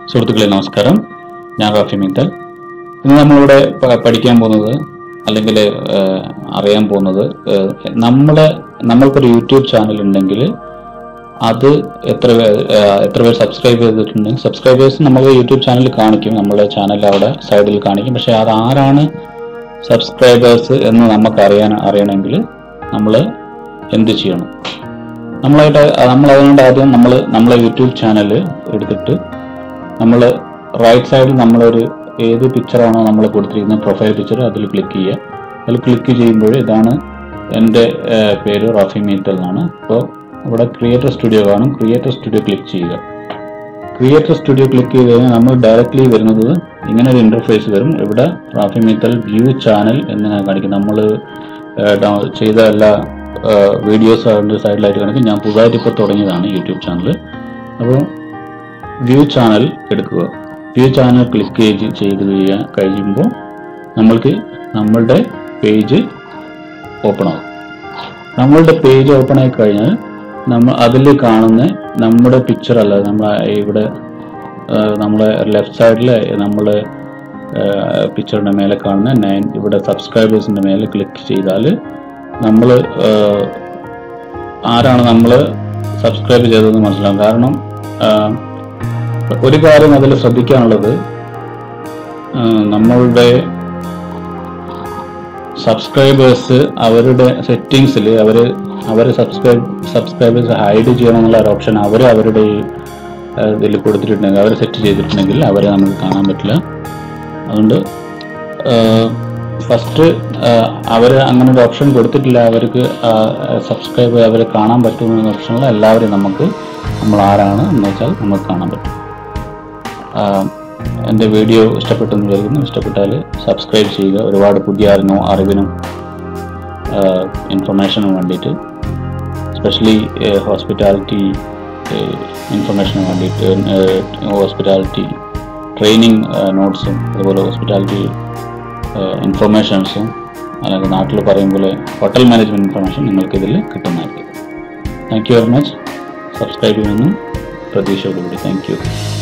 സുഹൃത്തുക്കളെ നമസ്കാരം ഞാൻ റാഫി മിത്തൽ ഇന്ന് നമ്മളിവിടെ പ- പഠിക്കാൻ പോകുന്നത് അല്ലെങ്കിൽ അറിയാൻ പോകുന്നത് ഏഹ്, നമ്മളെ നമ്മൾക്കൊരു യൂട്യൂബ് ചാനൽ ഉണ്ടെങ്കിൽ അത് എത്ര പേ- ഏഹ്, എത്ര പേർ സബ്സ്ക്രൈബ് ചെയ്തിട്ടുണ്ടെങ്കിൽ സബ്സ്ക്രൈബേഴ്സ് നമ്മൾ യൂട്യൂബ് ചാനൽ കാണിക്കും നമ്മുടെ ചാനൽ അവിടെ സൈഡിൽ കാണിക്കും പക്ഷെ അത് ആരാണ് സബ്സ്ക്രൈബേഴ്സ് എന്ന് നമുക്ക് അറിയാൻ അറിയണമെങ്കിൽ നമ്മൾ എന്ത് ചെയ്യണം നമ്മളായിട്ട് നമ്മൾ അതുകൊണ്ട് ആദ്യം നമ്മൾ നമ്മളെ യൂട്യൂബ് ചാനൽ എടുത്തിട്ട് നമ്മൾ റൈറ്റ് സൈഡിൽ നമ്മളൊരു ഏത് പിക്ചറാണോ നമ്മൾ കൊടുത്തിരിക്കുന്ന പ്രൊഫൈൽ പിക്ചർ അതിൽ ക്ലിക്ക് ചെയ്യുക അതിൽ ക്ലിക്ക് ചെയ്യുമ്പോൾ ഇതാണ് എൻ്റെ ഏഹ്, പേര് റഫി മീത്തൽ എന്നാണ് അപ്പോൾ ഇവിടെ ക്രിയേറ്റർ സ്റ്റുഡിയോ കാണും ക്രിയേറ്റർ സ്റ്റുഡിയോ ക്ലിക്ക് ചെയ്യുക ക്രിയേറ്റർ സ്റ്റുഡിയോ ക്ലിക്ക് ചെയ്ത് കഴിഞ്ഞാൽ നമ്മൾ ഡയറക്റ്റ്ലി വരുന്നത് ഇങ്ങനെ ഒരു ഇന്റർഫേസ് വരും ഇവിടെ റാഫി മീത്തൽ വ്യൂ ചാനൽ എന്ന് കാണിക്കും നമ്മൾ ചെയ്ത എല്ലാ വീഡിയോസ് അതിൻ്റെ സൈഡിലായിട്ട് കാണിക്കും ഞാൻ പുതുതായിട്ട് ഇപ്പോൾ തുടങ്ങിയതാണ് യൂട്യൂബ് ചാനൽ അപ്പോൾ വ്യൂ ചാനൽ എടുക്കുക വ്യൂ ചാനൽ ക്ലിക്ക് ചെയ്ത് ചെയ്ത് കഴിയാൻ കഴിയുമ്പോൾ നമ്മൾക്ക് നമ്മളുടെ പേജ് ഓപ്പൺ ആകും നമ്മളുടെ പേജ് ഓപ്പൺ ആയി കഴിഞ്ഞാൽ നമ്മൾ അതിൽ കാണുന്ന നമ്മുടെ പിക്ചർ അല്ല നമ്മൾ ഇവിടെ ആ, നമ്മളെ ലെഫ്റ്റ് സൈഡിൽ നമ്മളെ പിക്ചറിന്റെ മേലെ കാണുന്ന നയൻ ഇവിടെ സബ്സ്ക്രൈബേഴ്സിന്റെ മേലെ ക്ലിക്ക് ചെയ്താൽ നമ്മൾ ആരാണ് നമ്മൾ സബ്സ്ക്രൈബ് ചെയ്തതെന്ന് മനസ്സിലാവും കാരണം ആ, ഒരു കാര്യം അതിൽ ശ്രദ്ധിക്കാനുള്ളത് ആ, നമ്മളുടെ സബ്സ്ക്രൈബേഴ്സ് അവരുടെ സെറ്റിങ്സിൽ അവർ അവർ സബ്സ്ക്രൈബ് സബ്സ്ക്രൈബേഴ്സ് ഹൈഡ് ചെയ്യണം എന്നുള്ള ഒരു ഓപ്ഷൻ അവർ അവരുടെ ഇതിൽ കൊടുത്തിട്ടുണ്ടെങ്കിൽ അവർ സെറ്റ് ചെയ്തിട്ടുണ്ടെങ്കിൽ അവരെ നമുക്ക് കാണാൻ പറ്റില്ല അതുകൊണ്ട് ഫസ്റ്റ് അവർ അങ്ങനെ ഒരു ഓപ്ഷൻ കൊടുത്തിട്ടില്ല അവർക്ക് സബ്സ്ക്രൈബ് അവരെ കാണാൻ പറ്റുമെന്ന ഓപ്ഷനിൽ എല്ലാവരെയും നമുക്ക് നമ്മൾ ആരാണ് എന്ന് വെച്ചാൽ നമുക്ക് കാണാൻ പറ്റും ആഹ് എൻ്റെ വീഡിയോ ഇഷ്ടപ്പെട്ടെന്ന് വിചാരിക്കുന്നു ഇഷ്ടപ്പെട്ടാൽ സബ്സ്ക്രൈബ് ചെയ്യുക ഒരുപാട് പുതിയ അറിനോ അറിവിനും ഇൻഫർമേഷനും വേണ്ടിയിട്ട് സ്പെഷ്യലി ഹോസ്പിറ്റാലിറ്റി ഇൻഫർമേഷന് വേണ്ടിയിട്ട് ഹോസ്പിറ്റാലിറ്റി ട്രെയിനിങ് നോട്ട്സും അതുപോലെ ഹോസ്പിറ്റാലിറ്റി ഇൻഫർമേഷൻസും അല്ലെങ്കിൽ നാട്ടിൽ പറയും പോലെ ഹോട്ടൽ മാനേജ്മെൻറ്റ് ഇൻഫർമേഷൻ നിങ്ങൾക്ക് ഇതിൽ കിട്ടുന്നതായിരിക്കും thank you very much subscribe ചെയ്യുമെന്നും പ്രതീക്ഷയോടുകൂടി താങ്ക് യു